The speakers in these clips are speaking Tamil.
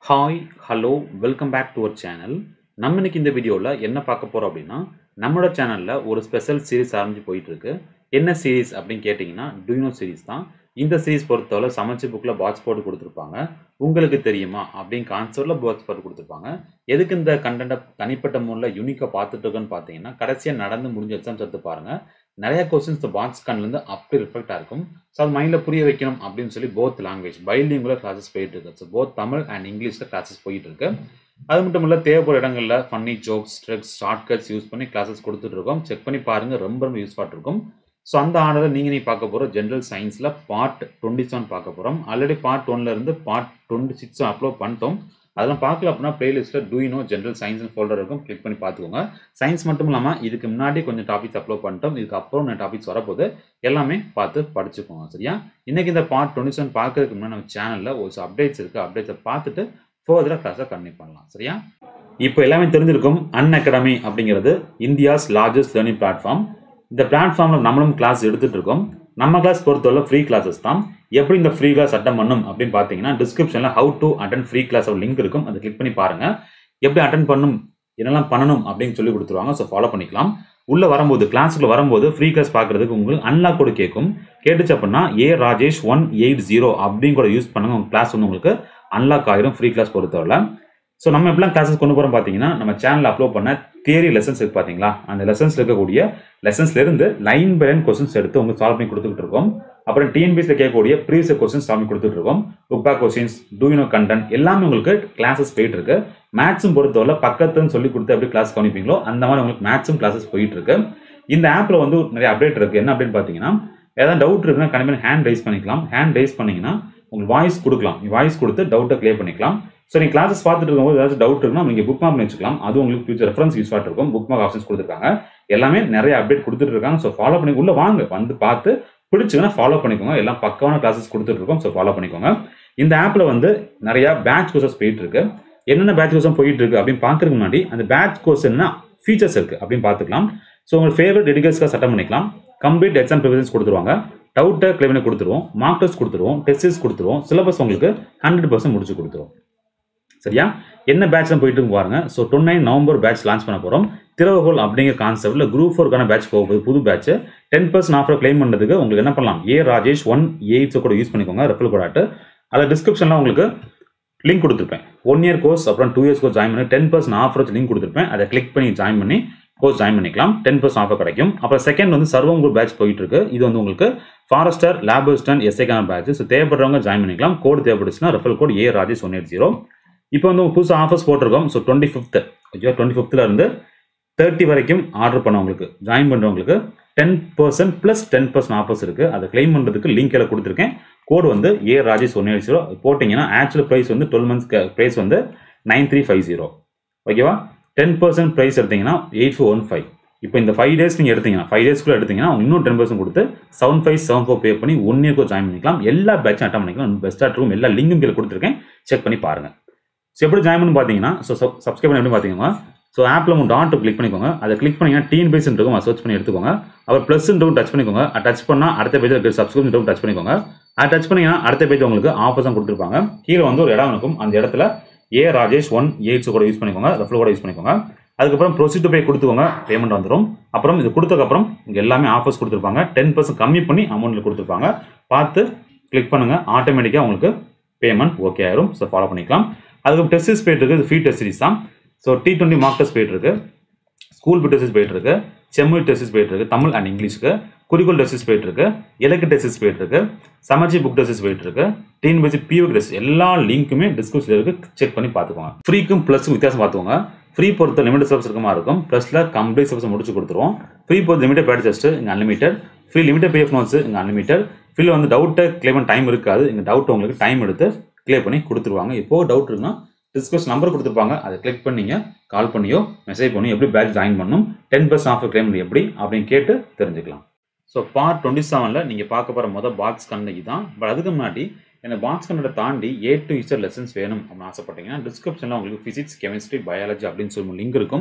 Hi hello welcome back to our channel நம்ம இன்னைக்கு இந்த வீடியோவில் என்ன பார்க்க போகிறோம் அப்படின்னா நம்மளோட சேனலில் ஒரு ஸ்பெஷல் சீரிஸ் ஆரம்பிச்சு போயிட்டு இருக்கு என்ன சீரிஸ் அப்படின்னு கேட்டிங்கன்னா டூனோ சீரிஸ் தான் இந்த சீரிஸ் பொறுத்தவரை சமைச்ச புக்கில் பாக்ஸ் போட்டு கொடுத்துருப்பாங்க உங்களுக்கு தெரியுமா அப்படின்னு கான்செப்டில் பாக்ஸ் போட்டு கொடுத்துருப்பாங்க எதுக்கு இந்த கண்டென்ட்டை தனிப்பட்ட முறையில் யூனிக்காக பார்த்துட்டு இருக்கோன்னு பார்த்தீங்கன்னா கடைசியாக நடந்து முடிஞ்ச எக்ஸாம்ஸ் எடுத்து பாருங்கள் நிறைய கொஸ்டின்ஸ் இந்த பாக்ஸ் கண்லேருந்து அப்படி ரிஃப்ளெக்டாக இருக்கும் ஸோ அது மைண்டில் புரிய வைக்கணும் அப்படின்னு சொல்லி போத் லாங்குவேஜ் பைலிங்குல கிளாஸஸ் போயிட்டு இருக்கு ஸோ போத் தமிழ் அண்ட் இங்கிலீஷில் கிளாஸஸ் போயிட்டு இருக்கு அது மட்டும் இல்லை தேவைப்படுற இடங்களில் funny jokes tricks shortcuts use பண்ணி கிளாஸஸ் கொடுத்துட்டு இருக்கோம் செக் பண்ணி பாருங்க ரொம்ப ரொம்ப யூஸ்ஃபாக இருக்கும் ஸோ அந்த ஆர்டரில் நீங்கள் நீ பார்க்க போகிற ஜென்ரல் சயின்ஸில் பார்ட் டுவெண்ட்டி செவன் பார்க்க போகிறோம் ஆல்ரெடி பார்ட் ஒன்ல இருந்து பார்ட் டுவெண்ட்டி சிக்ஸ் அப்லோட் பண்ணிட்டோம் அதெல்லாம் பார்க்கல அப்படின்னா பிளேலிஸ்ட்டில் டூயினோ ஜென்ரல் சயின்ஸ் ஃபோல்டர் இருக்கும் கிளிக் பண்ணி பார்த்துக்கோங்க சயின்ஸ் மட்டும் இல்லாமல் இதுக்கு முன்னாடி கொஞ்சம் டாபிக்ஸ் அப்லோட் பண்ணிட்டோம் இதுக்கு அப்புறம் நான் டாபிக்ஸ் வரப்போது எல்லாமே பார்த்து படிச்சுக்கோங்க சரியா இன்னைக்கு இந்த பார்ட் டுவெண்ட்டி செவன் பார்க்கறதுக்கு முன்னாடி நம்ம சேனலில் ஒரு அப்டேட்ஸ் இருக்குது அப்டேட்ஸை பார்த்துட்டு ஃபர்தராக கிளாஸை கண்டினியூ பண்ணலாம் சரியா இப்போ எல்லாமே தெரிஞ்சிருக்கும் அன் அகாடமி அப்படிங்கிறது இந்தியாஸ் லார்ஜஸ்ட் லேர்னிங் பிளாட்ஃபார்ம் இந்த பிளாட்ஃபார்மில் நம்மளும் கிளாஸ் எடுத்துகிட்டு இருக்கோம் நம்ம கிளாஸ் பொறுத்தவரை ஃப்ரீ கிளாஸஸ் தான் எப்படி இந்த ஃப்ரீ கிளாஸ் அட்டன் பண்ணும் அப்படின்னு பார்த்தீங்கன்னா டிஸ்கிரிப்ஷனில் how to attend free class link இருக்கும் அதை கிளிக் பண்ணி பாருங்க எப்படி அட்டன் பண்ணும் என்னெல்லாம் பண்ணணும் அப்படின்னு சொல்லி கொடுத்துருவாங்க ஸோ ஃபாலோ பண்ணிக்கலாம் உள்ள வரும்போது கிளாஸுக்குள்ள வரும்போது ஃப்ரீ கிளாஸ் பார்க்கறதுக்கு உங்களுக்கு அன்லாக் கூட கேட்கும் கேட்டுச்சு அப்படின்னா A Rajesh one eight zero அப்படின்னு கூட யூஸ் பண்ணுங்க உங்க கிளாஸ் வந்து உங்களுக்கு அன்லாக் ஆகிரும் ஃப்ரீ கிளாஸ் பொறுத்தவரை ஸோ நம்ம எப்படிலாம் கிளாஸஸ் கொண்டு போகிறோம் பார்த்தீங்கன்னா நம்ம சேனலில் அப்லோட் பண்ண தியரி லெசன்ஸ் இருக்கு பார்த்தீங்களா அந்த லெசன்ஸ் இருக்கக்கூடிய லெசன்ஸ்லேருந்து லைன் பை லைன் கொஸ்டின்ஸ் எடுத்து உங்களுக்கு சால்வ் பண்ணி கொடுத்துட்டு இருக்கோம் அப்புறம் டிஎன்பிஎஸ்ல கேட்கக்கூடிய ப்ரீவியஸ் கொஸ்டின்ஸ் சால்வ் பண்ணி கொடுத்துட்டு இருக்கோம் புக் பேக் கொஸ்டின்ஸ் டூயினோ கண்டென்ட் எல்லாமே உங்களுக்கு கிளாஸஸ் போயிட்டு இருக்கு மேத்ஸும் பொறுத்தவரை பக்கத்துன்னு சொல்லி கொடுத்து எப்படி கிளாஸ் கவனிப்பீங்களோ அந்த மாதிரி உங்களுக்கு மேத்ஸும் கிளாஸஸ் போயிட்டு இருக்கு இந்த ஆப்ல வந்து நிறைய அப்டேட் இருக்கு என்ன அப்படின்னு பார்த்தீங்கன்னா ஏதாவது டவுட் இருக்குன்னா கண்டிப்பாக ஹேண்ட் ரைஸ் பண்ணிக்கலாம் ஹேண்ட் ரைஸ் பண்ணீங்கன்னா உங்களுக்கு வாய்ஸ் கொடுக்கலாம் வாய்ஸ் கொடுத்து டவுட்டை கிளியர் பண்ணிக்கலாம் ஸோ நீங்கள் கிளாஸஸ் பார்த்துட்டு இருக்கும்போது ஏதாச்சும் டவுட் இருக்குன்னா நீங்கள் புக் மார்க் பண்ணி வச்சுக்கலாம் அது உங்களுக்கு ஃபியூச்சர் ரெஃபரன்ஸ் யூஸ் இருக்கும் புக் மார்க் ஆப்ஷன்ஸ் கொடுத்துருக்காங்க எல்லாமே நிறைய அப்டேட் கொடுத்துட்டு இருக்காங்க ஸோ ஃபாலோ பண்ணி உள்ள வாங்க வந்து பார்த்து பிடிச்சுங்கன்னா ஃபாலோ பண்ணிக்கோங்க எல்லாம் பக்கமான கிளாஸஸ் கொடுத்துட்டு இருக்கோம் ஸோ ஃபாலோ பண்ணிக்கோங்க இந்த ஆப்பில் வந்து நிறைய பேட்ச் கோர்சஸ் போயிட்டு இருக்கு என்னென்ன பேட்ச் கோர்ஸ் போயிட்டு இருக்கு அப்படின்னு பார்க்கறதுக்கு முன்னாடி அந்த பேட்ச் கோர்ஸ் என்ன ஃபீச்சர்ஸ் இருக்கு அப்படின்னு பார்த்துக்கலாம் ஸோ உங்கள் ஃபேவரட் டெடிகேட்ஸ்க்காக சட்டம் பண்ணிக்கலாம் கம்ப்ளீட் எக்ஸாம் ப்ரிவிஷன்ஸ் கொடுத்துருவாங்க டவுட்டை கிளைம் பண்ணி கொடுத்துருவோம் மார்க் டெஸ்ட் கொடுத்துருவோம் டெஸ்ட் கொடுத்துருவோம் சிலபஸ் உங்களுக்கு ஹண்ட்ரட் பர்சன்ட் முடிச்சு கொடுத்துருவோம் சரியா என்ன பேட்ச் தான் போயிட்டு இருக்கு பாருங்க so twenty nine November batch launch பண்ண போகிறோம் திரவகோல் அப்படிங்கிற கான்செப்ட்ல குரூப் ஃபோருக்கான பேட்ச் போக போகுது புது batch ten percent offer claim பண்ணுறதுக்கு உங்களுக்கு என்ன பண்ணலாம் ஏ ராஜேஷ் ஒன் எயிட்ஸை கூட யூஸ் பண்ணிக்கோங்க ரெஃபர் கோடாட்டு அதில் டிஸ்கிரிப்ஷனில் உங்களுக்கு லிங்க் கொடுத்துருப்பேன் ஒன் இயர் கோர்ஸ் அப்புறம் டூ இயர்ஸ் கோர்ஸ் ஜாயின் பண்ணி டென் பர்சன்ட் ஆஃபர் வச்சு லிங்க் கொடுத்துருப்பேன் அதை கிளிக் பண்ணி ஜாயின் பண்ணி கோர்ஸ் ஜாயின் பண்ணிக்கலாம் டென் பர்சன்ட் ஆஃபர் கிடைக்கும் அப்புறம் செகண்ட் வந்து சர்வம் குரூப் பேட்ச் போயிட்டு இருக்கு இது வந்து உங்களுக்கு ஃபாரஸ்டர் லேபர்ஸ்டன் எஸ்ஐக்கான பேட்ச் ஸோ தேவைப்படுறவங்க ஜாயின் பண்ணிக்கலாம் கோட் தேவைப்படுச்சுன்னா refer code A Rajesh one eight zero இப்போ வந்து புதுசாக ஆஃபர்ஸ் போட்டிருக்கோம் so twenty fifth okay twenty ஃபிஃப்த்தில் இருந்து தேர்ட்டி வரைக்கும் ஆர்டர் பண்ணவங்களுக்கு ஜாயின் பண்ணுறவங்களுக்கு ten percent plus ten percent offers இருக்குது அதை கிளைம் பண்ணுறதுக்கு லிங்க் எல்லாம் கொடுத்துருக்கேன் கோடு வந்து A Rajesh one eight zero போட்டிங்கன்னா ஆக்சுவல் ப்ரைஸ் வந்து டுவெல் மந்த்ஸ் ப்ரைஸ் வந்து நைன் த்ரீ ஃபைவ் ஜீரோ ஓகேவா டென் பர்சன்ட் ப்ரைஸ் எடுத்தீங்கன்னா எயிட் ஃபோர் ஒன் ஃபைவ் இப்போ இந்த ஃபைவ் டேஸ் நீங்கள் எடுத்தீங்கன்னா ஃபைவ் டேஸ்க்குள்ள எடுத்தீங்கன்னா இன்னும் டென் பர்சன்ட் கொடுத்து seven five seven four pay பண்ணி ஒன் இயர்க்கு ஜாயின் பண்ணிக்கலாம் எல்லா பேட்சும் அட்டன் பண்ணிக்கலாம் பெஸ்ட்டாக இருக்கும் எல்லா லிங்கும் கீழே கொடுத்துருக்கேன் செக் பண்ணி பாருங்கள் ஸோ எப்படி ஜாயின் பண்ணி பார்த்தீங்கன்னா ஸோ சப்ஸ்கிரைப் பண்ணி எப்படி பார்த்தீங்கன்னா ஸோ ஆப்பில் உங்கள் டாட் கிளிக் பண்ணிக்கோங்க அதை கிளிக் பண்ணிங்கன்னா டீன் பேஸ் இருக்கும் அதை சர்ச் பண்ணி எடுத்துக்கோங்க அப்புறம் ப்ளஸ் டச் பண்ணிக்கோங்க அதை டச் பண்ணால் அடுத்த பேஜ் இருக்கிற சப்ஸ்கிரிப்ஷன் டச் பண்ணிக்கோங்க அதை டச் பண்ணிங்கன்னா அடுத்த பேஜ் உங்களுக்கு ஆஃபர்ஸ் தான் கொடுத்துருப்பாங்க கீழே வந்து ஒரு இடம் இருக்கும் அந்த இடத்துல ஏ ராஜேஷ் ஒன் எயிட்ஸ் கூட யூஸ் பண்ணிக்கோங்க ரெஃபர் கூட யூஸ் பண்ணிக்கோங்க அதுக்கப்புறம் ப்ரொசீட் பே கொடுத்துக்கோங்க பேமெண்ட் வந்துடும் அப்புறம் இது கொடுத்ததுக்கப்புறம் இங்கே எல்லாமே ஆஃபர்ஸ் கொடுத்துருப்பாங்க டென் பர்சன்ட் கம்மி பண்ணி அமௌண்ட்டில் கொடுத்துருப்பாங்க பார்த்து கிளிக் பண்ணுங்கள் ஆட்டோமேட்டிக்காக உங்களுக்கு பேமெண்ட் ஓகே ஆயிரும் ஸோ ஃபாலோ பண்ணிக்கலாம் அதுக்கு டெஸ்ட் சீரிஸ் போயிட்டு இருக்கு ஃபீ டெஸ்ட் சீரிஸ் தான் so T twenty mark test போயிட்டு இருக்கு ஸ்கூல் பிட் டெஸ்ட் போயிட்டு இருக்கு செம்மொழி டெஸ்ட் போயிட்டு இருக்கு தமிழ் அண்ட் இங்கிலீஷ்க்கு குறிக்கோள் டெஸ்ட் போயிட்டு இருக்கு இலக்கு டெஸ்ட் போயிட்டு இருக்கு சமச்சி புக் டெஸ்ட் போயிட்டு இருக்கு டிஎன்பிஎஸ்சி பியூ டெஸ்ட் எல்லா லிங்க்குமே டிஸ்கிரிப்ஷன் இருக்கு செக் பண்ணி பார்த்துக்கோங்க ஃப்ரீக்கும் ப்ளஸ்க்கும் வித்தியாசம் பார்த்துக்கோங்க ஃப்ரீ பொறுத்த லிமிடெட் சர்வீஸ் இருக்கமா இருக்கும் ப்ளஸில் கம்ப்ளீட் சர்வீஸ் முடிச்சு கொடுத்துருவோம் ஃப்ரீ பொறுத்த லிமிடெட் பேட் டெஸ்ட் இங்கே அன்லிமிட்டட் ஃப்ரீ லிமிடெட் பிஎஃப் நோட்ஸ் இங்கே அன்லிமிட்டட் ஃப்ரீல வந்து டவுட்டை கிளைம் டைம் இருக்காது இங்கே டவுட் உங்களுக்கு டைம் எடுத்து கிளியர் பண்ணி கொடுத்துருவாங்க இப்போ டவுட் இருக்குன்னா டிஸ்கஸ் நம்பர் கொடுத்துருப்பாங்க அதை கிளிக் பண்ணீங்க கால் பண்ணியோ மெசேஜ் பண்ணியோ எப்படி பேட்ச் ஜாயின் பண்ணணும் டென் பர்சன்ட் ஆஃபர் கிளைம் எப்படி அப்படின்னு கேட்டு தெரிஞ்சுக்கலாம் ஸோ பார்ட் டுவெண்ட்டி செவனில் நீங்கள் பார்க்க போகிற மொதல் பாக்ஸ் கண்ணகி தான் பட் அதுக்கு முன்னாடி எனக்கு பாக்ஸ் கண்ணடை தாண்டி ஏ டு இசர் லெசன்ஸ் வேணும் அப்படின்னு ஆசைப்பட்டீங்கன்னா டிஸ்கிரிப்ஷனில் உங்களுக்கு ஃபிசிக்ஸ் கெமிஸ்ட்ரி பயாலஜி அப்படின்னு சொல்லி லிங்க் இருக்கும்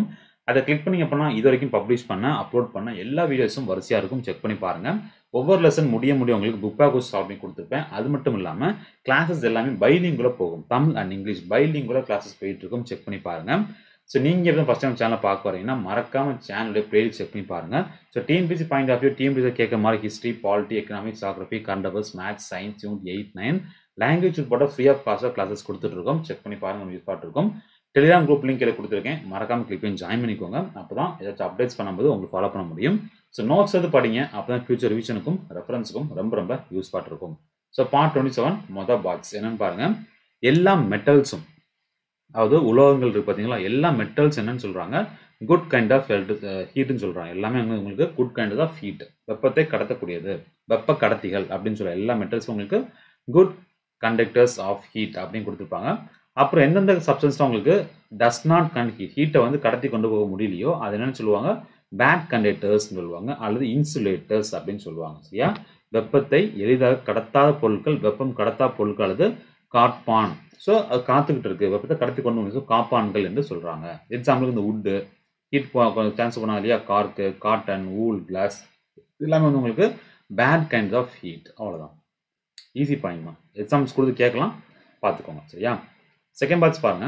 அதை கிளிக் பண்ணி அப்படின்னா இது வரைக்கும் பப்ளிஷ் பண்ண அப்லோட் பண்ண எல்லா வீடியோஸும் வரிசையாக இருக்கும் செக் பண்ணி பாருங்கள் ஒவ்வொரு லெசன் முடிய முடிய உங்களுக்கு புக் பேக் சால்வ் பண்ணி கொடுத்துருப்பேன் அது மட்டும் இல்லாமல் கிளாஸஸ் எல்லாமே பைலிங்குள்ள போகும் தமிழ் அண்ட் இங்கிலீஷ் பைலிங்குள்ள கிளாஸஸ் போயிட்டு இருக்கும் செக் பண்ணி பாருங்கள் ஸோ நீங்கள் எதுவும் ஃபஸ்ட் டைம் சேனலை பார்க்க வரீங்கன்னா மறக்காம சேனலுடைய பிளேலிஸ்ட் செக் பண்ணி பாருங்கள் so TNPSC point of view TNPSC கேட்குற மாதிரி history polity economics geography current affairs maths science unit eight nine language உட்பட ஃப்ரீ ஆஃப் காஸ்ட்டாக கிளாஸஸ் கொடுத்துட்ருக்கோம் செக் பண்ணி பாருங்கள் யூஸ் பார்த்துருக்கோம் டெலிகிராம் குரூப் லிங்க் கீழே கொடுத்துருக்கேன் மறக்காம கிளிக் பண்ணி ஜாயின் பண்ணிக்கோங்க அப்போ தான் ஏதாச்சும் அப்டேட்ஸ் பண்ணும்போது உங்களுக்கு ஃபாலோ பண்ண முடியும் ஸோ நோட்ஸ் எது படிங்க அப்போ தான் ஃபியூச்சர் ரிவிஷனுக்கும் ரெஃபரன்ஸுக்கும் ரொம்ப ரொம்ப யூஸ் இருக்கும் ஸோ பார்ட் டுவெண்ட்டி செவன் மொதல் பாக்ஸ் என்னன்னு பாருங்க எல்லா மெட்டல்ஸும் அதாவது உலோகங்கள் இருக்கு பார்த்தீங்களா எல்லா மெட்டல்ஸ் என்னன்னு சொல்றாங்க குட் கைண்ட் ஆஃப் ஹீட்னு சொல்றாங்க எல்லாமே வந்து உங்களுக்கு குட் கைண்ட் ஆஃப் ஹீட் வெப்பத்தை கடத்தக்கூடியது வெப்ப கடத்திகள் அப்படின்னு சொல்ல எல்லா மெட்டல்ஸும் உங்களுக்கு குட் கண்டக்டர்ஸ் ஆஃப் ஹீட் அப்படின்னு கொடுத்துருப்பாங்க அப்புறம் எந்தெந்த சப்ஸ்டன்ஸ் உங்களுக்கு டஸ் நாட் கண்ட் ஹீட் ஹீட்டை வந்து கடத்தி கொண்டு போக முடியலையோ அது என்னன்னு சொல்லுவாங்க பேட் கண்டக்டர்ஸ்னு சொல்லுவாங்க அல்லது இன்சுலேட்டர்ஸ் அப்படின்னு சொல்லுவாங்க சரியா வெப்பத்தை எளிதாக கடத்தாத பொருட்கள் வெப்பம் கடத்தா பொருட்கள் அல்லது காட்பான் ஸோ அது காத்துக்கிட்டு இருக்கு வெப்பத்தை கடத்தி கொண்டு வந்து காப்பான்கள் என்று சொல்றாங்க எக்ஸாம்பிளுக்கு இந்த உட்டு ஹீட் சான்ஸ் பண்ணாங்க இல்லையா கார்க்கு காட்டன் ஊல் கிளாஸ் எல்லாமே வந்து உங்களுக்கு பேட் கைண்ட்ஸ் ஆஃப் ஹீட் அவ்வளோதான் ஈஸி பாயிண்ட் தான் எக்ஸாம்ஸ் கொடுத்து கேட்கலாம் பார்த்துக்கோங்க சரியா செகண்ட் பார்ட்ஸ் பாருங்க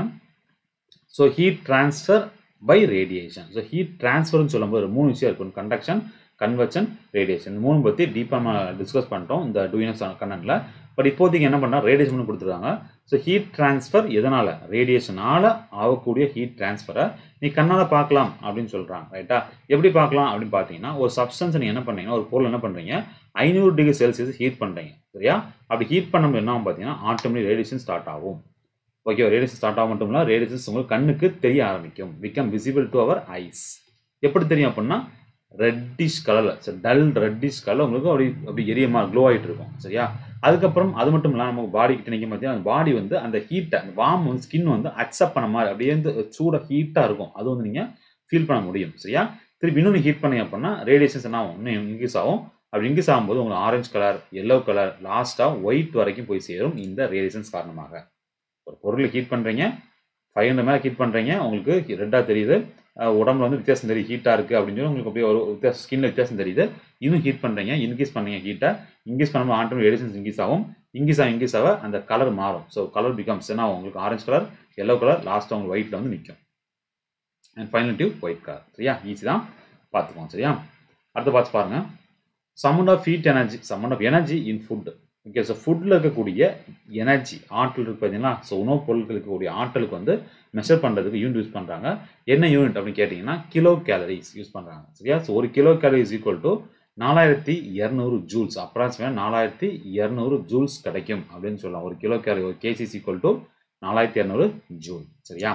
so heat transfer by radiation so heat ட்ரான்ஸ்ஃபர்னு சொல்லும்போது மூணு விஷயம் இருக்கும் கண்டக்ஷன் கன்வெர்ஷன் ரேடியேஷன் மூணு பற்றி டீப்பாக நம்ம டிஸ்கஸ் பண்ணிட்டோம் இந்த டூ யூனிட்ஸ் கண்டனில் பட் இப்போதைக்கு என்ன பண்ணால் ரேடியேஷன் கொடுத்துருக்காங்க ஸோ ஹீட் ட்ரான்ஸ்ஃபர் எதனால் ரேடியேஷனால் ஆகக்கூடிய ஹீட் ட்ரான்ஸ்ஃபரை நீ கண்ணால் பார்க்கலாம் அப்படின்னு சொல்கிறாங்க ரைட்டா எப்படி பார்க்கலாம் அப்படின்னு பார்த்தீங்கன்னா ஒரு சப்ஸ்டன்ஸ் நீங்கள் என்ன பண்ணுறீங்கன்னா ஒரு பொருள் என்ன பண்ணுறீங்க ஐநூறு டிகிரி செல்சியஸ் ஹீட் பண்ணுறீங்க சரியா அப்படி ஹீட் பண்ணும்போது என்ன ஆகும் பார்த்தீங்கன்னா ஆட்டோமேட்டிக் ரேடியேஷன் ஸ்டார்ட் ஆகும் ஓகே ரேடியேஷன் ஸ்டார்ட் ஆக மட்டும் இல்லை ரேடியேஷன்ஸ் உங்களுக்கு கண்ணுக்கு தெரிய ஆரம்பிக்கும் become visible to our eyes எப்படி தெரியும் அப்படின்னா ரெட்டிஷ் கலரில் சரி டல் ரெட்டிஷ் கலர் உங்களுக்கு அப்படி அப்படி எரியமா க்ளோ ஆகிட்டு இருக்கும் சரியா அதுக்கப்புறம் அது மட்டும் இல்லாமல் நமக்கு பாடி கிட்ட நிற்கும் பார்த்தீங்கன்னா அந்த பாடி வந்து அந்த ஹீட்டை அந்த வார்ம் வந்து ஸ்கின் வந்து அக்செப்ட் பண்ண மாதிரி அப்படியே வந்து சூட ஹீட்டாக இருக்கும் அது வந்து நீங்கள் ஃபீல் பண்ண முடியும் சரியா திருப்பி இன்னொன்று ஹீட் பண்ணீங்க அப்படின்னா ரேடியேஷன்ஸ் என்ன ஆகும் இன்னும் இன்க்ரீஸ் ஆகும் அப்படி இன்க்ரீஸ் ஆகும்போது உங்களுக்கு ஆரஞ்சு கலர் எல்லோ கலர் லாஸ்ட்டாக ஒயிட் வரைக்கும் போய் சேரும் இந்த ரேடியேஷன்ஸ் காரணமாக ஒரு பொருளை ஹீட் பண்ணுறீங்க ஃபைவ் ஹண்ட்ரட் மேலே ஹீட் பண்ணுறீங்க உங்களுக்கு ரெட்டாக தெரியுது உடம்புல வந்து வித்தியாசம் தெரியுது ஹீட்டாக இருக்குது அப்படின்னு சொல்லி உங்களுக்கு அப்படியே ஒரு வித்தியாசம் ஸ்கின்ல வித்தியாசம் தெரியுது இன்னும் ஹீட் பண்ணுறீங்க இன்க்ரீஸ் பண்ணுறீங்க ஹீட்டை இன்க்ரீஸ் பண்ணும்போது ஆட்டோமேட்டிக் ரேடியேஷன்ஸ் இன்க்ரீஸ் ஆகும் இன்க்ரீஸ் ஆகும் இன்க்ரீஸ் ஆக அந்த கலர் மாறும் ஸோ கலர் பிகம்ஸ் என்ன உங்களுக்கு ஆரஞ்சு கலர் எல்லோ கலர் லாஸ்ட்டாக உங்களுக்கு ஒயிட்டில் வந்து நிற்கும் and final due white colour சரியா ஈஸி தான் பார்த்துக்கோங்க சரியா அடுத்த பார்த்து பாருங்கள் amount of heat energy amount of energy in food okay so ஃபுட்டில் இருக்கக்கூடிய எனர்ஜி ஆற்றல் இருக்குது பார்த்தீங்களா ஸோ உணவுப் பொருட்கள் இருக்கக்கூடிய ஆற்றலுக்கு வந்து மெஷர் பண்ணுறதுக்கு யூனிட் யூஸ் பண்ணுறாங்க என்ன யூனிட் அப்படின்னு கேட்டிங்கன்னா கிலோ கேலரிஸ் யூஸ் பண்ணுறாங்க சரியா ஸோ ஒரு கிலோ கேலரிஸ் ஈக்குவல் டு நாலாயிரத்தி இரநூறு ஜூல்ஸ் அப்ராக்சிமேட் நாலாயிரத்தி இரநூறு ஜூல்ஸ் கிடைக்கும் அப்படின்னு சொல்லலாம் ஒரு கிலோ கேலரி ஒரு கேசிஸ் ஈக்குவல் டு நாலாயிரத்தி இரநூறு ஜூல் சரியா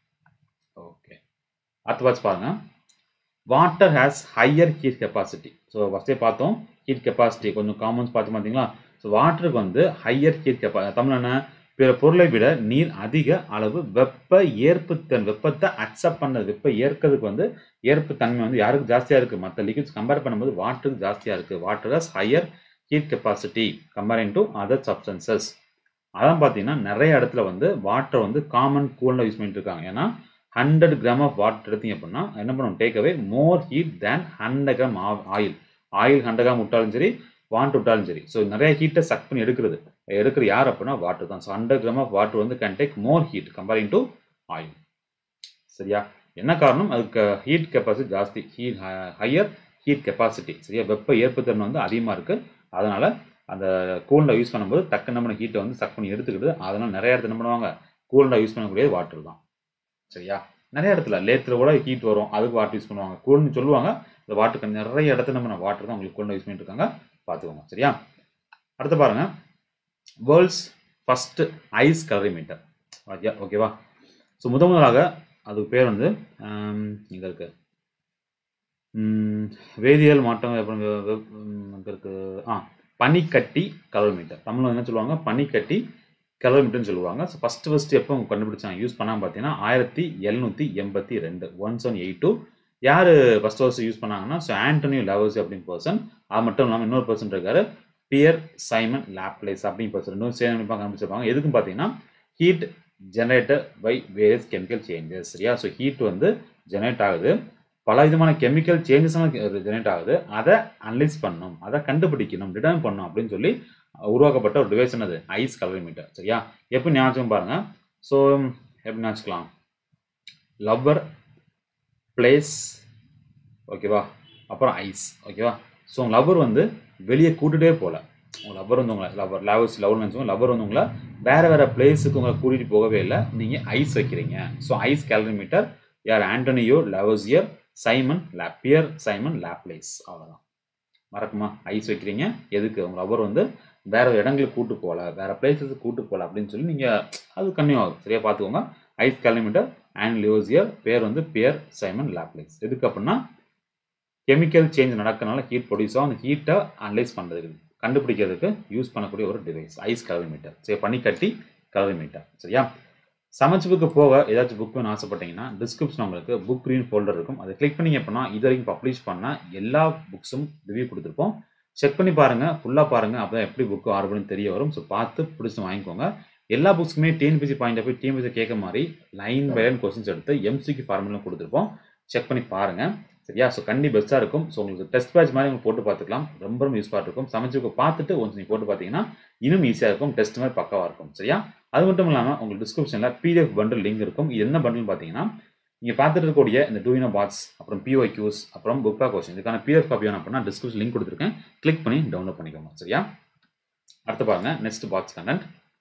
ஓகே அடுத்த வாட்ச் பாருங்க water has higher heat capacity so ஃபஸ்ட்டே பார்த்தோம் ஹீட் கெப்பாசிட்டி கொஞ்சம் காமன்ஸ் பார்த்து பார்த்தீங்களா ஸோ வாட்டருக்கு வந்து ஹையர் ஹீட் கெப்பா தமிழ் என்ன பிற பொருளை விட நீர் அதிக அளவு வெப்ப ஏற்புத்தன் வெப்பத்தை அக்செப்ட் பண்ணது வெப்ப ஏற்கிறதுக்கு வந்து ஏற்பு தன்மை வந்து யாருக்கு ஜாஸ்தியாக இருக்குது மற்ற லிக்விட்ஸ் கம்பேர் பண்ணும்போது வாட்டருக்கு ஜாஸ்தியாக இருக்குது water has higher heat capacity comparing to other substances அதான் பார்த்தீங்கன்னா நிறைய இடத்துல வந்து வாட்டர் வந்து காமன் கூலில் யூஸ் பண்ணிட்டு இருக்காங்க ஏன்னா ஹண்ட்ரட் கிராம் ஆஃப் வாட்டர் எடுத்தீங்க அப்படின்னா என்ன பண்ணுவோம் take away more heat than hundred gram oil oil hundred gram விட்டாலும் சரி வாண்ட் விட்டாலும் சரி ஸோ நிறைய ஹீட்டை சக் பண்ணி எடுக்கிறது எடுக்கிற யார் அப்படின்னா வாட்டர் தான் so hundred gram of water வந்து can take more heat comparing to oil சரியா என்ன காரணம் அதுக்கு ஹீட் கெப்பாசிட்டி ஜாஸ்தி ஹீட் ஹையர் ஹீட் கெப்பாசிட்டி சரியா வெப்ப ஏற்புத்திறன் வந்து அதிகமாக இருக்குது அதனால் அந்த கூலில் யூஸ் பண்ணும்போது டக்கு நம்ம ஹீட்டை வந்து சக் பண்ணி எடுத்துக்கிட்டு அதனால் நிறைய இடத்துல என்ன பண்ணுவாங்க கூலில் யூஸ் பண்ணக்கூடிய வாட்டர் தான் சரியா நிறைய இடத்துல லேத்தில் கூட ஹீட் வரும் அதுக்கு வாட்டர் யூஸ் பண்ணுவாங்க கூல்னு சொல்லுவாங்க இந்த வாட்டருக்கு நிறைய இடத்துல நம்ம வாட்டர் தான் உங்களுக்கு கூலில் யூஸ் பண்ணிட்டு இருக்காங்க பார்த்துக்கோங்க சரியா அடுத்து பாருங்க world's first ice calorimeter okay ஓகேவா ஸோ முத முதலாக அதுக்கு பேர் வந்து இங்கே இருக்கு வேதியியல் மாற்றம் இங்கே இருக்கு ஆ பனிக்கட்டி கலரிமீட்டர் தமிழில் என்ன சொல்லுவாங்க பனிக்கட்டி கிலோமீட்டர்னு சொல்லுவாங்க ஸோ ஃபஸ்ட்டு ஃபஸ்ட்டு எப்போ அவங்க கண்டுபிடிச்சாங்க யூஸ் பண்ணாமல் பார்த்தீங்கன்னா ஆயிரத்தி எழுநூற்றி எண்பத்தி ரெண்டு ஒன் செவன் எயிட் டூ யார் ஃபஸ்ட் ஃபஸ்ட்டு யூஸ் பண்ணாங்கன்னா ஸோ ஆண்டோனியோ லெவர்ஸ் அப்படின்னு பர்சன் அது மட்டும் இல்லாமல் இன்னொரு பர்சன் இருக்காரு பியர் சைமன் லாப்லேஸ் அப்படின்னு பர்சன் இன்னும் சேர்ந்து கண்டுபிடிச்சிருப்பாங்க எதுக்கும் பார்த்தீங்கன்னா heat generator by various chemical changes சரியா ஸோ ஹீட் வந்து ஜெனரேட் ஆகுது பல விதமான கெமிக்கல் சேஞ்சஸ்லாம் ஜெனரேட் ஆகுது அதை அனலைஸ் பண்ணணும் அதை கண்டுபிடிக்கணும் டிட்டர்ன் பண்ணணும் அப்படின்னு சொல்லி உருவாக்கப்பட்ட ஒரு டிவைஸ் என்னது ஐஸ் கலரிமீட்டர் சரியா எப்படி ஞாபகம் பாருங்க ஸோ எப்படி ஞாபகம் லவ்வர் பிளேஸ் ஓகேவா அப்புறம் ஐஸ் ஓகேவா ஸோ உங்கள் லவ்வர் வந்து வெளியே கூட்டுகிட்டே போகல உங்கள் லவ்வர் வந்து உங்களை லவ்வர் லவர்ஸ் லவ்னு நினச்சவங்க லவ்வர் வந்து உங்களை வேறு வேறு பிளேஸுக்கு உங்களை கூட்டிகிட்டு போகவே இல்லை நீங்கள் ஐஸ் வைக்கிறீங்க ஸோ ஐஸ் கேலரிமீட்டர் யார் ஆண்டனியோ லவர்ஸியர் சைமன் லாப்பியர் சைமன் லாப்லேஸ் அவ்வளோதான் மறக்குமா ஐஸ் வைக்கிறீங்க எதுக்கு உங்கள் லவ்வர் வந்து வேற இடங்களுக்கு கூட்டு போகல வேற பிளேசஸுக்கு கூட்டு போகல அப்படின்னு சொல்லி நீங்கள் அது கன்னியூ ஆகும் சரியா பார்த்துக்கோங்க ஐஸ் கேலரிமீட்டர் அண்ட் லியோசியர் பேர் வந்து பியர் சைமன் லாப்லேஸ் எதுக்கு அப்படின்னா கெமிக்கல் சேஞ்ச் நடக்கனால ஹீட் ப்ரொடியூஸ் ஆகும் அந்த ஹீட்டை அனலைஸ் பண்ணுறதுக்கு கண்டுபிடிக்கிறதுக்கு யூஸ் பண்ணக்கூடிய ஒரு டிவைஸ் ஐஸ் கலரிமீட்டர் சரி பண்ணி கட்டி கலரிமீட்டர் சரியா சமைச்சு புக்கு போக ஏதாச்சும் புக் வேணும் ஆசைப்பட்டீங்கன்னா டிஸ்கிரிப்ஷன் உங்களுக்கு புக் ரீன் ஃபோல்டர் இருக்கும் அதை கிளிக் பண்ணிங்க அப்படின்னா இது வரைக்கும் பப்ளிஷ் பண்ண எல்லா புக்ஸும் ரிவ்யூ கொடுத்துருப்போம் செக் பண்ணி பாருங்கள் ஃபுல்லாக பாருங்கள் அப்போ எப்படி புக்கு ஆர்டர் பண்ணி தெரிய வரும் ஸோ பார்த்து பிடிச்சி வாங்கிக்கோங்க எல்லா புக்ஸுமே டிஎன்பிசி பாயிண்ட் ஆஃப் டிஎன்பிசி கேட்க மாதிரி லைன் பை லைன் கொஸ்டின்ஸ் எடுத்து எம்சிக்கு ஃபார்முலாம் கொடுத்துருப்போம் செக் பண்ணி பாருங்கள் சரியா ஸோ கண்டி பெஸ்ட்டாக இருக்கும் ஸோ உங்களுக்கு டெஸ்ட் பேட்ச் மாதிரி உங்களுக்கு போட்டு பார்த்துக்கலாம் ரொம்ப ரொம்ப யூஸ்ஃபுல்லாக இருக்கும் சமைச்சுக்கு பார்த்துட்டு ஒன்ஸ் நீங்கள் போட்டு பார்த்தீங்கன்னா இன்னும் ஈஸியாக இருக்கும் டெஸ்ட் மாதிரி பக்காவாக இருக்கும் சரியா அது மட்டும் இல்லாமல் உங்களுக்கு டிஸ்கிரிப்ஷனில் பிடிஎஃப் பண்டில் லிங்க் இருக்கும் இது என்ன பண்டில் பார்த்தீங்கன்னா நீங்கள் பார்த்துட்டு இருக்கக்கூடிய இந்த டூயினோ பாக்ஸ் அப்புறம் பிஓக்யூஸ் அப்புறம் புக் பேக் கொஸ்டின் இதுக்கான பிடிஎஃப் காப்பி வேணும் அப்படின்னா டிஸ்கிரிப்ஷன் லிங்க் கொடுத்துருக்கேன் கிளிக் பண்ணி டவுன்லோட் பண்ணிக்கோங்க சரியா அடுத்து பாருங்க next box content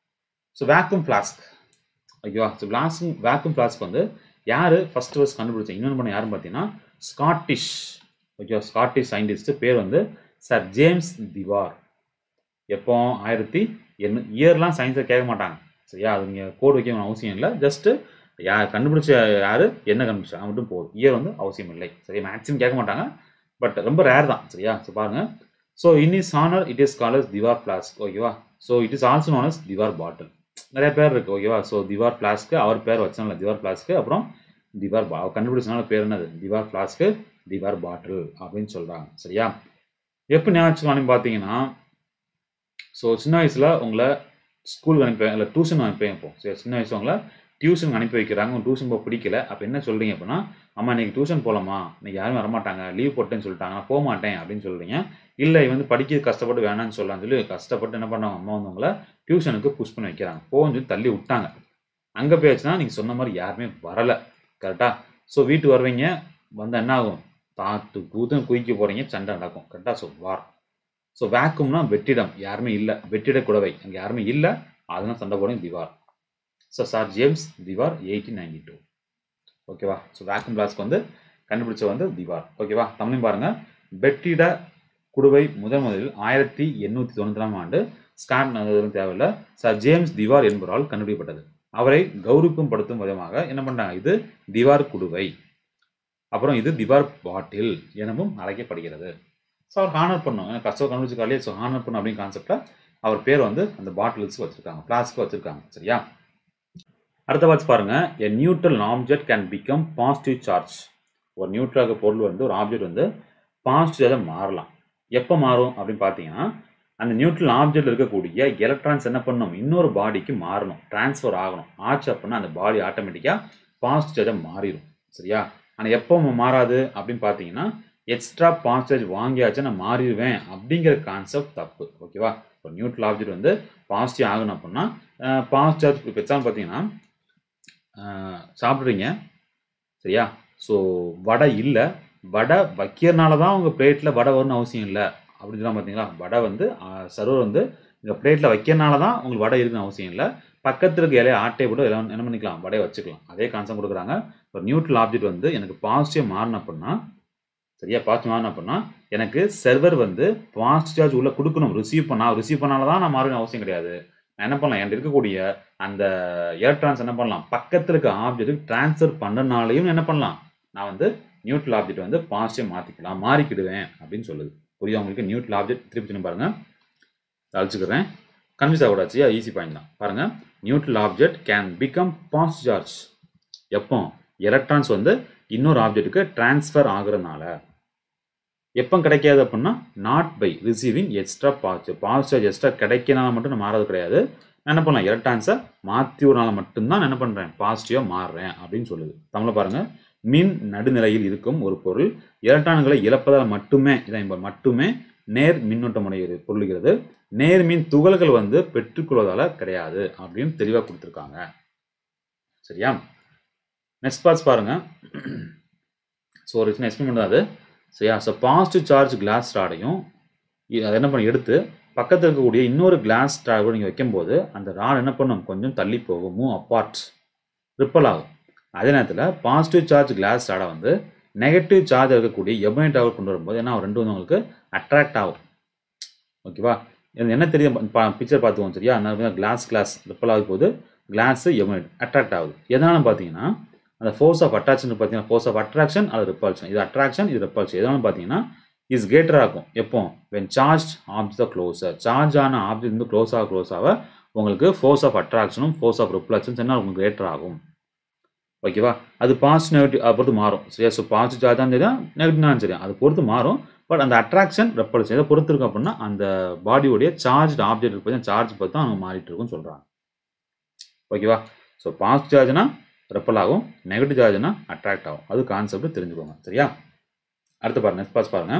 so vacuum flask ஓகேவா ஸோ கிளாஸும் வேக்யூம் ஃப்ளாஸ்க் வந்து யார் ஃபர்ஸ்ட் ஃபர்ஸ்ட் கண்டுபிடிச்சா இன்னொன்று பண்ண யாருன்னு பார்த்தீங்கன்னா ஸ்காட்டிஷ் ஓகேவா ஸ்காட்டிஷ் சயின்டிஸ்ட் பேர் வந்து சார் ஜேம்ஸ் திவார் எப்போ ஆயிரத்தி எண்ணூ இயர்லாம் சயின்ஸை கேட்க மாட்டாங்க சரியா அது நீங்கள் கோட் வைக்கணும் அவசியம் இல்லை ஜஸ்ட்டு யார் கண்டுபிடிச்ச யார் என்ன கண்டுபிடிச்சா மட்டும் போதும் இயர் வந்து அவசியம் இல்லை சரியா மேக்ஸிமம் கேட்க மாட்டாங்க பட் ரொம்ப ரேர் தான் சரியா ஸோ பாருங்கள் so in is honour it is called as Dewar flask ஓகேவா so it is also known as Dewar bottle நிறைய பேர் இருக்குது ஓகேவா ஸோ திவார் ஃப்ளாஸ்க்கு அவர் பேர் வச்சாங்களா திவார் ஃப்ளாஸ்க்கு அப்புறம் திவார் பா அவர் கண்டுபிடிச்சனால பேர் என்னது திவார் ஃப்ளாஸ்க்கு திவார் பாட்டில் அப்படின்னு சொல்கிறாங்க சரியா எப்போ ஞாபகம் பார்த்தீங்கன்னா ஸோ சின்ன வயசில் உங்களை ஸ்கூலுக்கு அனுப்பி இல்லை டியூஷன் அனுப்பி வைப்போம் சரி சின்ன வயசு உங்களை டியூஷன் அனுப்பி வைக்கிறாங்க உங்கள் டியூஷன் போக பிடிக்கல அப்போ என்ன சொல்கிறீங்க அப்படின்னா அம்மா இன்றைக்கி டியூஷன் போகலாமா இன்றைக்கி யாரும் வரமாட்டாங்க லீவ் போட்டேன்னு சொல்லிட்டாங்க நான் போக மாட்டேன் அப்படின்னு சொல்கிறீங்க இல்லை வந்து படிக்க கஷ்டப்பட்டு வேணாம்னு சொல்லலாம்னு சொல்லி கஷ்டப்பட்டு என்ன பண்ணாங்க அம்மா வந்து உங்களை டியூஷனுக்கு புஷ் பண்ணி வைக்கிறாங்க போகன்னு சொல்லி தள்ளி விட்டாங்க அங்கே போயாச்சுன்னா நீங்கள் சொன்ன மாதிரி யாருமே வரலை கரெக்டாக ஸோ வீட்டுக்கு வருவீங்க வந்தால் என்ன ஆகும் தாத்து கூத்துன்னு குயிக்க போகிறீங்க சண்டை நடக்கும் கரெக்டாக ஸோ வார் ஸோ வேக்கும்னா வெற்றிடம் யாருமே இல்லை வெற்றிட குடவை அங்கே யாருமே இல்லை அதெல்லாம் சண்டை போடுங்க Dewar so sir James Dewar eighteen ninety two ஓகேவா ஸோ வேக்கும் பிளாஸ்க்கு வந்து கண்டுபிடிச்ச வந்து திவார் ஓகேவா தமிழையும் பாருங்கள் வெற்றிட குடுவை முதன் முதலில் ஆயிரத்தி எண்ணூற்றி தொண்ணூறாம் ஆண்டு ஸ்காட் நகரம் தேவையில்லை சார் ஜேம்ஸ் திவார் என்பவரால் கண்டுபிடிக்கப்பட்டது அவரை கௌரவிக்கும் படுத்தும் விதமாக என்ன பண்ணாங்க இது திவார் குடுவை அப்புறம் இது திவார் பாட்டில் எனவும் அழைக்கப்படுகிறது ஸோ அவர் ஹானர் பண்ணும் ஏன்னா கஷ்டம் கண்டுபிடிச்சிருக்காலே ஸோ ஹானர் பண்ணும் அப்படின்னு கான்செப்டில் அவர் பேர் வந்து அந்த பாட்டில்ஸ்க்கு வச்சுருக்காங்க ஃப்ளாஸ்க்கு வச்சுருக்காங்க சரியா அடுத்த வாட்ச் பாருங்க a neutral object can become positive charge ஒரு நியூட்ரலாக பொருள் வந்து ஒரு ஆப்ஜெக்ட் வந்து பாசிட்டிவாக மாறலாம் எப்போ மாறும் அப்படின்னு பார்த்தீங்கன்னா அந்த நியூட்ரல் ஆப்ஜெக்ட் இருக்கக்கூடிய எலக்ட்ரான்ஸ் என்ன பண்ணணும் இன்னொரு பாடிக்கு மாறணும் டிரான்ஸ்ஃபர் ஆகணும் ஆச்சு அப்படின்னா அந்த பாடி ஆட்டோமேட்டிக்காக பாசிட்டிவாக மாறிடும் சரியா ஆனால் எப்போ மாறாது அப்படின்னு பார்த்தீங்கன்னா எக்ஸ்ட்ரா பாசிட்டிவ் வாங்கியாச்சு நான் மாறிடுவேன் அப்படிங்கிற கான்செப்ட் தப்பு ஓகேவா இப்போ நியூட்ரல் ஆப்ஜெக்ட் வந்து பாசிட்டிவ் ஆகணும் அப்படின்னா பாசிட்டிவ் இப்போ எக்ஸாம்பிள் பார்த்தீங்கன்னா சாப்பிட்றீங்க சரியா ஸோ வடை இல்லை வடை வைக்கிறனால தான் உங்கள் பிளேட்டில் வடை வரும்னு அவசியம் இல்லை அப்படின்னு சொன்னால் பார்த்தீங்களா வடை வந்து சர்வர் வந்து இந்த பிளேட்டில் வைக்கிறனால தான் உங்களுக்கு வடை இருக்குன்னு அவசியம் இல்லை பக்கத்தில் இருக்க இலையை ஆட்டை போட்டு எல்லாம் என்ன பண்ணிக்கலாம் வடையை வச்சுக்கலாம் அதே கான்செப்ட் கொடுக்குறாங்க ஒரு நியூட்ரல் ஆப்ஜெக்ட் வந்து எனக்கு பாசிட்டிவ் மாறின அப்படின்னா சரியா பாசிட்டிவ் மாறின அப்படின்னா எனக்கு சர்வர் வந்து பாசிட்டிவ் சார்ஜ் உள்ளே கொடுக்கணும் ரிசீவ் பண்ணா ரிசீவ் பண்ணால தான் நான் மாறணும் அவசியம் கிடையாது நான் என்ன பண்ணலாம் என்கிட்ட இருக்கக்கூடிய அந்த எலக்ட்ரான்ஸ் என்ன பண்ணலாம் பக்கத்தில் இருக்க ஆப்ஜெக்ட்டுக்கு ட்ரான்ஸ்ஃபர் பண்ணனாலையும் என்ன பண்ணலாம் நான் வந்து நியூட்ரல் ஆப்ஜெக்ட் வந்து பாசிட்டிவ் மாற்றிக்கலாம் மாறிக்கிடுவேன் அப்படின்னு சொல்லுது புரியுது உங்களுக்கு நியூட்ரல் ஆப்ஜெக்ட் திருப்பி திரும்ப பாருங்க அழிச்சுக்கிறேன் கன்ஃபியூஸ் ஆகக்கூடாது ஈஸி பாயிண்ட் தான் பாருங்க neutral object can become positive charge எப்போ எலக்ட்ரான்ஸ் வந்து இன்னொரு ஆப்ஜெக்ட்டுக்கு டிரான்ஸ்ஃபர் ஆகுறதுனால எப்போ கிடைக்காது அப்படின்னா not by receiving extra positive positive extra கிடைக்கனால மட்டும் நான் மாறது கிடையாது நான் என்ன பண்ணலாம் எலக்ட்ரான்ஸை மாற்றி விடனால மட்டும்தான் நான் என்ன பண்ணுறேன் பாசிட்டிவாக மாறுறேன் அப்படின்னு சொல்லுது தமிழை பாருங்கள் மின் நடுநிலையில் இருக்கும் ஒரு பொருள் எலக்ட்ரான்களை இழப்பதால் மட்டுமே இதான் இப்ப மட்டுமே நேர் மின்னோட்டம் அடைகிறது பொருளுகிறது நேர்மின் துகள்கள் வந்து பெற்றுக்கொள்வதால கிடையாது அப்படின்னு தெளிவாக கொடுத்துருக்காங்க சரியா நெக்ஸ்ட் பார்ட்ஸ் பாருங்க ஸோ ஒரு சின்ன எக்ஸ்பிளைன் பண்ணுறது சரியா ஸோ பாசிட்டிவ் சார்ஜ் கிளாஸ் ராடையும் அதை என்ன பண்ணி எடுத்து பக்கத்தில் இருக்கக்கூடிய இன்னொரு கிளாஸ் கூட நீங்கள் வைக்கும்போது அந்த ராட் என்ன பண்ணும் கொஞ்சம் தள்ளி போகும் மூவ் அப்பார்ட் ரிப்பல் ஆகும் அதே நேரத்தில் பாசிட்டிவ் சார்ஜ் கிளாஸ் ராடை வந்து நெகட்டிவ் சார்ஜ் இருக்கக்கூடிய எபனைட் ஆக கொண்டு வரும்போது என்ன ஆகும்? ரெண்டு வந்து உங்களுக்கு அட்ராக்ட் ஆகும் ஓகேவா இது என்ன தெரியும் பிக்சர் பார்த்துக்கோங்க சரியா அந்த கிளாஸ் கிளாஸ் ரிப்பல் ஆகும் போது கிளாஸ் எபனைட் அட்ராக்ட் ஆகுது எதனால பார்த்தீங்கன்னா அந்த ஃபோர்ஸ் ஆஃப் அட்ராக்ஷன் பார்த்தீங்கன்னா ஃபோர்ஸ் ஆஃப் அட்ராக்ஷன் அது ரிப்பல்ஷன் இது அட்ராக்ஷன் இது ரிப்பல்ஷன் எதனால பார்த்தீங்கன்னா இஸ் கேட்டராக இருக்கும் எப்போ when charge object the closer charge ஆன ஆப்ஜெக்ட் வந்து க்ளோஸ் ஆக க்ளோஸ் ஆக உங்களுக்கு ஃபோர்ஸ் ஆஃப் அட்ராக்ஷனும் ஃபோர்ஸ் ஆஃப் ரிப்ளக்ஷன்ஸ் என்ன உங்களுக்கு கிரேட்டர் ஆகும் ஓகேவா அது பாசிட்டிவ் நெகட்டிவ் அதை பொறுத்து மாறும் சரியா ஸோ பாசிட்டிவ் சார்ஜ் தான் சரியா நெகட்டிவ் தான் சரியா அது பொறுத்து மாறும் பட் அந்த அட்ராக்ஷன் ரெப்பல்ஷன் எதை பொறுத்து இருக்கு அப்படின்னா அந்த பாடியோடைய சார்ஜ் ஆப்ஜெக்ட் பார்த்தீங்கன்னா சார்ஜ் பார்த்து அவங்க மாறிட்டு இருக்கும்னு சொல்கிறாங்க ஓகேவா ஸோ பாசிட்டிவ் சார்ஜ்னா ரெப்பல் ஆகும் நெகட்டிவ் சார்ஜ்னா அட்ராக்ட் ஆகும் அது கான்செப்ட் தெரிஞ்சுக்கோங்க சரியா அடுத்து பாருங்க நெக்ஸ்ட் பாஸ் பாருங்க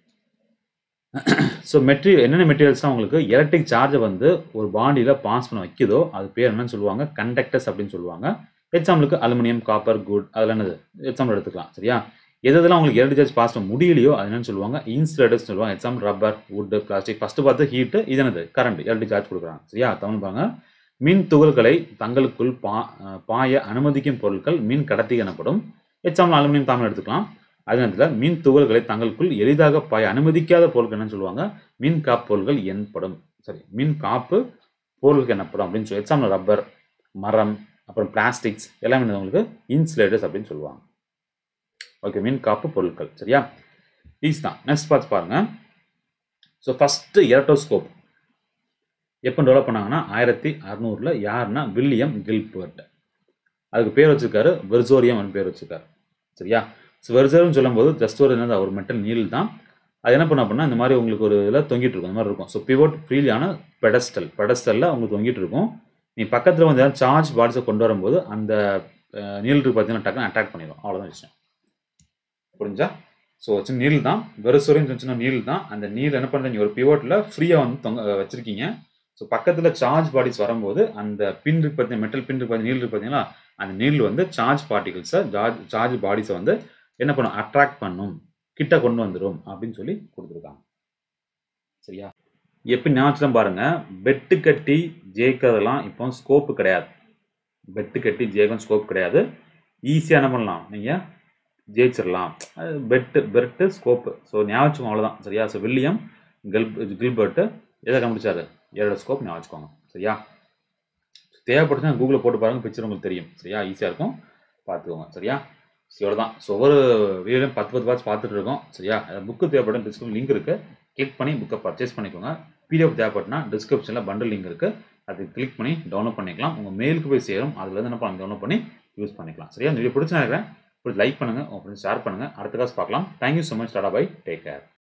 ஸோ மெட்டீரியல் என்னென்ன மெட்டீரியல்ஸ்லாம் உங்களுக்கு எலக்ட்ரிக் சார்ஜை வந்து ஒரு பாடியில் பாஸ் பண்ண வைக்குதோ அது பேர் என்னன்னு சொல்லுவாங்க கண்டக்டர்ஸ் அப்படின்னு சொல்லுவாங்க எக்ஸாம்பிளுக்கு அலுமினியம் காப்பர் குட் அதெல்லாம் என்னது எக்ஸாம்பிள் எடுத்துக்கலாம் சரியா எது எதெல்லாம் உங்களுக்கு எலக்ட்ரிக் சார்ஜ் பாஸ் பண்ண முடியலையோ அது என்னன்னு சொல்லுவாங்க இன்சுலேட்டர்ஸ் சொல்லுவாங்க example rubber wood plastic first பார்த்து ஹீட்டு இது என்னது கரண்ட் எலக்ட்ரிக் சார்ஜ் கொடுக்குறாங்க சரியா தமிழ் பாருங்க மின் துகள்களை தங்களுக்குள் பா பாய அனுமதிக்கும் பொருட்கள் மின் கடத்தி எனப்படும் எக்ஸாம்பிள் அலுமினியம் தாமல் எடுத்துக்கலாம் அதே நேரத்தில் மின் துகள்களை தங்களுக்குள் எளிதாக பாய அனுமதிக்காத பொருட்கள் என்னன்னு சொல்லுவாங்க மின் காப்பு பொருட்கள் எனப்படும் சரி மின் காப்பு பொருட்கள் எனப்படும் அப்படின்னு சொல்லி எக்ஸாம்பிள் ரப்பர் மரம் அப்புறம் பிளாஸ்டிக்ஸ் எல்லாமே என்னது உங்களுக்கு இன்சுலேட்டர்ஸ் அப்படின்னு சொல்லுவாங்க ஓகே மின் காப்பு பொருட்கள் சரியா ஈஸ் தான் நெக்ஸ்ட் பார்த்து பாருங்க ஸோ ஃபஸ்ட்டு எலக்ட்ரோஸ்கோப் எப்போ டெவலப் பண்ணாங்கன்னா ஆயிரத்தி அறநூறில் யாருன்னா வில்லியம் கில்பர்ட் அதுக்கு பேர் வச்சிருக்காரு வெர்சோரியம் அப்படின்னு பேர் வச்சிருக்காரு சரியா ஸோ வெர்சோரியம் சொல்லும்போது ஜஸ்ட் ஒரு என்னது ஒரு மெட்டல் நீல் தான் அது என்ன பண்ண அப்படின்னா இந்த மாதிரி உங்களுக்கு ஒரு இதில் தொங்கிட்டு இருக்கும் இந்த மாதிரி இருக்கும் ஸோ பிவோட் ஃப்ரீலியான பெடஸ்டல் பெடஸ்டலில் உங்களுக்கு தொங்கிட்டு இருக்கும் நீ பக்கத்தில் வந்து ஏதாவது சார்ஜ் பாடிஸை கொண்டு வரும்போது அந்த நீலுக்கு பார்த்தீங்கன்னா டக்குன்னு அட்டாக் பண்ணிடும் அவ்வளோதான் விஷயம் புரிஞ்சா ஸோ சின்ன நீல் தான் வெறுசோரியம் சின்ன நீல் தான் அந்த நீல் என்ன பண்ணுறீங்க ஒரு பிவோட்டில் ஃப்ரீயாக வந்து தொங்க வச்சிருக்கீங்க ஸோ பக்கத்தில் சார்ஜ் பாடிஸ் வரும்போது அந்த பின் இருக்கு பார்த்தீங்கன்னா மெட்டல் பின் இருக்கு நீல் இருக்கு பார்த்தீங்களா அந்த நீல் வந்து சார்ஜ் பார்ட்டிகல்ஸை சார்ஜ் சார்ஜ் பாடிஸை வந்து என்ன பண்ணும் அட்ராக்ட் பண்ணும் கிட்ட கொண்டு வந்துடும் அப்படின்னு சொல்லி கொடுத்துருக்காங்க சரியா எப்படி ஞாபகம் பாருங்க பெட்டு கட்டி ஜெயிக்கிறதெல்லாம் இப்போ ஸ்கோப்பு கிடையாது பெட்டு கட்டி ஜெயிக்கும் ஸ்கோப் கிடையாது ஈஸியாக என்ன பண்ணலாம் நீங்கள் ஜெயிச்சிடலாம் அது பெட்டு பெட்டு ஸ்கோப்பு ஸோ ஞாபகம் அவ்வளோதான் சரியா ஸோ வில்லியம் கில் கில்பர்ட்டு எதை கண்டுபிடிச்சாரு ஏழோட ஸ்கோப் ஞாபகம் வச்சுக்கோங்க சரியா தேவைப்படுச்சுன்னா கூகுளில் போட்டு பாருங்கள் பிக்சர் உங்களுக்கு தெரியும் சரியா ஈஸியாக இருக்கும் பார்த்துக்கோங்க சரியா இவ்வளோ தான் ஸோ ஒவ்வொரு வீடியோலையும் பத்து பத்து பார்த்து பார்த்துட்டு இருக்கோம் சரியா புக்கு தேவைப்படும் டிஸ்கிரிப்ஷன் லிங்க் இருக்குது கிளிக் பண்ணி புக்கை பர்ச்சேஸ் பண்ணிக்கோங்க பிடிஎஃப் தேவைப்பட்டுனா டிஸ்கிரிப்ஷனில் பண்டில் லிங்க் இருக்குது அது கிளிக் பண்ணி டவுன்லோட் பண்ணிக்கலாம் உங்கள் மெயிலுக்கு போய் சேரும் அதுலேருந்து என்ன பண்ணலாம் டவுன்லோட் பண்ணி யூஸ் பண்ணிக்கலாம் சரியா இந்த வீடியோ பிடிச்சா இருக்கிறேன் லைக் பண்ணுங்கள் உங்கள் ஃப்ரெண்ட்ஸ் ஷேர் பண்ணுங்கள் அடுத்த காசு பார்க்கலாம் thank you so much tata bye take care